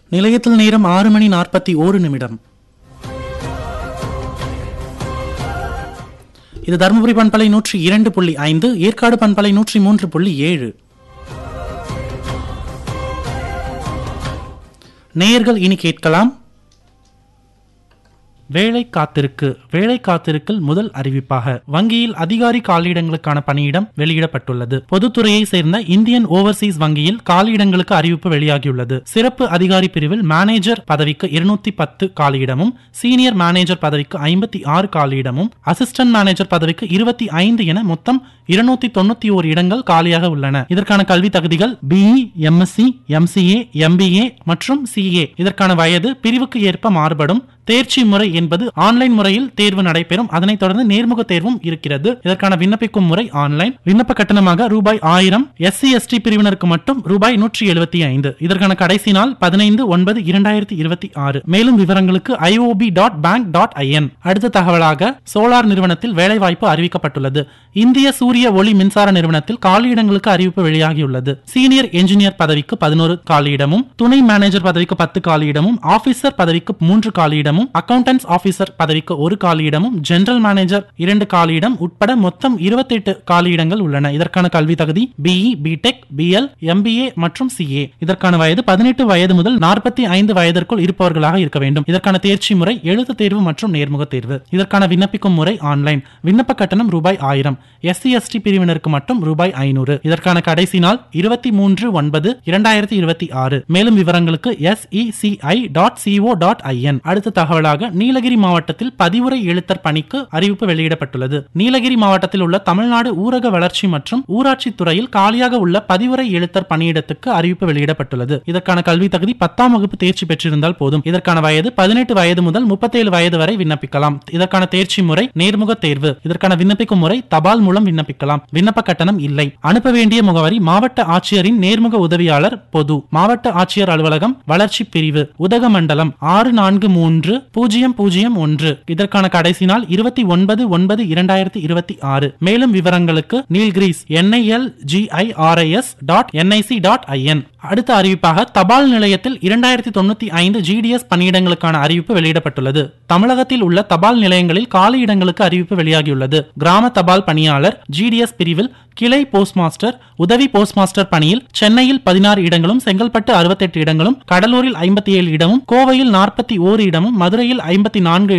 நிலையத்தில் நேரம் ஆறு மணி நாற்பத்தி ஓரு நிமிடம் இது தருமபுரி பண்பலை நூற்றி இரண்டு புள்ளி ஐந்து ஏற்காடு பண்பலை நூற்றி மூன்று புள்ளி ஏழு நேயர்கள் இனி கேட்கலாம் வேலை காத்திருக்கு வேலை காத்திருக்கில் முதல் அறிவிப்பாக வங்கியில் அதிகாரி காலியிடங்களுக்கான பணியிடம் வெளியிடப்பட்டுள்ளது பொதுத்துறையை சேர்ந்த இந்தியன் ஓவர்சீஸ் வங்கியில் காலியிடங்களுக்கு அறிவிப்பு வெளியாகியுள்ளது சிறப்பு அதிகாரி பிரிவில் மேனேஜர் பதவிக்கு இருநூத்தி பத்து காலியிடமும் சீனியர் மேனேஜர் பதவிக்கு ஐம்பத்தி ஆறு காலியிடமும் அசிஸ்டன்ட் மேனேஜர் பதவிக்கு இருபத்தி ஐந்து என மொத்தம் இருநூத்தி தொண்ணூத்தி ஓரு இடங்கள் காலியாக உள்ளன இதற்கான கல்வி தகுதிகள் பிஇ எம்எஸ்சி எம்சிஏ எம்பிஏ மற்றும் சிஏ இதற்கான வயது பிரிவுக்கு ஏற்ப மாறுபடும் தேர்ச்சி முறை என்பது ஆன்லைன் முறையில் தேர்வு நடைபெறும் அதனைத் தொடர்ந்து நேர்முக தேர்வும் இருக்கிறது இதற்கான விண்ணப்பிக்கும் முறை ஆன்லைன் விண்ணப்ப கட்டணமாக ரூபாய் ஆயிரம் எஸ்சி எஸ்டி பிரிவினருக்கு மட்டும் ரூபாய் நூற்றி எழுபத்தி ஐந்து இதற்கான கடைசி நாள் பதினைந்து ஒன்பது இரண்டாயிரத்தி இருபத்தி ஆறு மேலும் விவரங்களுக்கு IOB dot bank dot in அடுத்த தகவலாக சோலார் நிறுவனத்தில் வேலைவாய்ப்பு அறிவிக்கப்பட்டுள்ளது இந்திய சூரிய ஒளி மின்சார நிறுவனத்தில் காலியிடங்களுக்கு அறிவிப்பு வெளியாகியுள்ளது சீனியர் என்ஜினியர் பதவிக்கு பதினோரு காலியிடமும் துணை மேனேஜர் பதவிக்கு பத்து காலியிடமும் ஆபீசர் பதவிக்கு மூன்று காலியிடமும் அக்கவுண்டன்ஸ் ஆபீசர் பதவிக்கு ஒரு காலியிடமும் ஜெனரல் மேனேஜர் இரண்டு காலியிடம் உட்பட மொத்தம் இருபத்தி எட்டு காலியிடங்கள் உள்ளன இதற்கான கல்வி தகுதி பிஇ பிடெக் பிஎல் எம்பிஏ மற்றும் சிஏ இதற்கான வயது பதினெட்டு வயது முதல் நாற்பத்தி ஐந்து வயதிற்குள் இருப்பவர்களாக இருக்க வேண்டும் இதற்கான தேர்ச்சி முறை எழுத்து தேர்வு மற்றும் நேர்முக தேர்வு இதற்கான விண்ணப்பிக்கும் முறை ஆன்லைன் விண்ணப்ப கட்டணம் ரூபாய் ஆயிரம் எஸ்சி எஸ்டி பிரிவினருக்கு மட்டும் ரூபாய் ஐநூறு இதற்கான கடைசி நாள் இருபத்தி மூன்று ஒன்பது இரண்டாயிரத்தி இருபத்தி ஆறு மேலும் விவரங்களுக்கு SECI dot co dot in அடுத்த தகவலாக நீலகிரி மாவட்டத்தில் பதிவுரை எழுத்தர் பணிக்கு அறிவிப்பு வெளியிடப்பட்டுள்ளது நீலகிரி மாவட்டத்தில் உள்ள தமிழ்நாடு ஊரக வளர்ச்சி மற்றும் ஊராட்சி துறையில் காலியாக உள்ள பதிவுரை எழுத்தர் பணியிடத்துக்கு அறிவிப்பு வெளியிடப்பட்டுள்ளது இதற்கான கல்வி தகுதி பத்தாம் வகுப்பு தேர்ச்சி பெற்றிருந்தால் போதும் இதற்கான வயது பதினெட்டு வயது முதல் முப்பத்தேழு வயது வரை விண்ணப்பிக்கலாம் இதற்கான தேர்ச்சி முறை நேர்முக தேர்வு இதற்கான விண்ணப்பிக்கும் முறை தபால் மூலம் விண்ணப்பிக்கலாம் விண்ணப்ப கட்டணம் இல்லை அனுப்ப வேண்டிய முகவரி மாவட்ட ஆட்சியரின் நேர்முக உதவியாளர் பொது மாவட்ட ஆட்சியர் அலுவலகம் வளர்ச்சி பிரிவு உதகமண்டலம் ஆறு நான்கு மூன்று பூஜ்ஜியம் பூஜ்ஜியம் ஒன்று இதற்கான கடைசி நாள் இருபத்தி ஒன்பது ஒன்பது இரண்டாயிரத்தி இருபத்தி ஆறு மேலும் விவரங்களுக்கு Nilgiris NIL GIRIS dot NIC dot in அடுத்த அறிவிப்பாக தபால் நிலையத்தில் இரண்டாயிரத்தி தொண்ணூத்தி ஐந்து ஜிடிஎஸ் பணியிடங்களுக்கான அறிவிப்பு வெளியிடப்பட்டுள்ளது தமிழகத்தில் உள்ள தபால் நிலையங்களில் காலி இடங்களுக்கு அறிவிப்பு வெளியாகியுள்ளது கிராம தபால் பணியாளர் ஜிடிஎஸ் பிரிவில் கிளை போஸ்ட் மாஸ்டர் உதவி போஸ்ட் மாஸ்டர் பணியில் சென்னையில் பதினாறு இடங்களும் செங்கல்பட்டு அறுபத்தெட்டு இடங்களும் கடலூரில் ஐம்பத்தி ஏழு இடமும் கோவையில் நாற்பத்தி ஓரு இடமும் மதுரையில் ஐம்பத்தி நான்கு